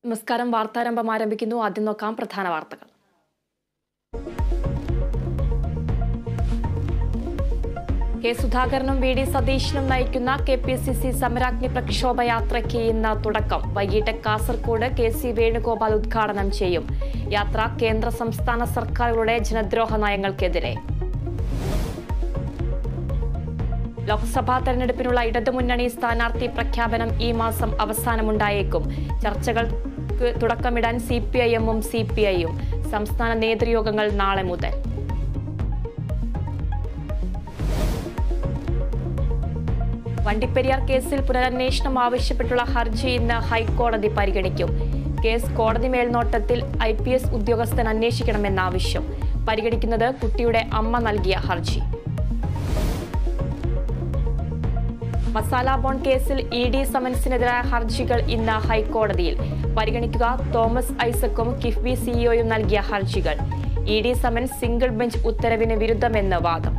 നമസ്കാരം വാർത്താരംഭം ആരംഭിക്കുന്നു ആദ്യം നോക്കാം പ്രധാന വാർത്തകൾ കെ സുധാകരനും വി ഡി സതീശനും നയിക്കുന്ന K P C C Samaragni പ്രക്ഷോഭ യാത്രയ്ക്ക് ഇന്ന് തുടക്കം വൈകിട്ട് കാസർകോട് കെ സി വേണുഗോപാൽ ഉദ്ഘാടനം ചെയ്യും യാത്ര കേന്ദ്ര സംസ്ഥാന സർക്കാരുകളുടെ ജനദ്രോഹ നയങ്ങൾക്കെതിരെ ലോക്സഭാ തെരഞ്ഞെടുപ്പിനുള്ള ഇടതുമുന്നണി സ്ഥാനാർത്ഥി പ്രഖ്യാപനം ഈ മാസം അവസാനമുണ്ടായേക്കും ചർച്ചകൾക്ക് തുടക്കമിടാൻ സി പി ഐ എമ്മും സി പി ഐയും സംസ്ഥാന നേതൃയോഗങ്ങൾ നാളെ മുതൽ വണ്ടിപ്പെരിയാർ കേസിൽ പുനരന്വേഷണം ആവശ്യപ്പെട്ടുള്ള ഹർജി ഇന്ന് ഹൈക്കോടതി പരിഗണിക്കും കേസ് കോടതി മേൽനോട്ടത്തിൽ ഐ പി എസ് ഉദ്യോഗസ്ഥൻ അന്വേഷിക്കണമെന്ന ആവശ്യം പരിഗണിക്കുന്നത് കുട്ടിയുടെ അമ്മ നൽകിയ ഹർജി മസാല ബോൺ കേസിൽ ഇ ഡി സമൻസിനെതിരായ ഹർജികൾ ഇന്ന് ഹൈക്കോടതിയിൽ പരിഗണിക്കുക തോമസ് ഐസക്കും കിഫ്ബി സിഇഒയും നൽകിയ ഹർജികൾ E D summons single bench ഉത്തരവിന് വിരുദ്ധമെന്ന് വാദം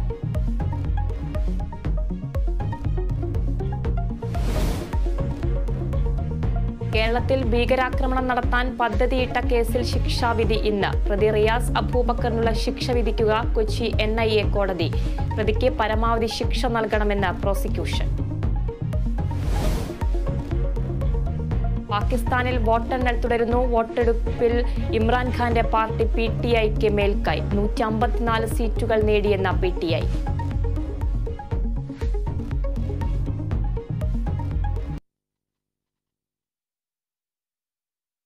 കേരളത്തിൽ ഭീകരാക്രമണം നടത്താൻ പദ്ധതിയിട്ട കേസിൽ ശിക്ഷാവിധി ഇന്ന് പ്രതി റിയാസ് അബൂബക്കറിനുള്ള ശിക്ഷ വിധിക്കുക കൊച്ചി എൻ ഐ എ കോടതി പ്രതിക്ക് പരമാവധി ശിക്ഷ നൽകണമെന്ന് പ്രോസിക്യൂഷൻ പാകിസ്ഥാനിൽ വോട്ടെണ്ണൽ തുടരുന്നു വോട്ടെടുപ്പിൽ ഇമ്രാൻഖാന്റെ പാർട്ടി പി ടി ഐക്ക് മേൽക്കൈ നൂറ്റി അമ്പത്തിനാല് സീറ്റുകൾ നേടിയെന്ന പി ടി ഐ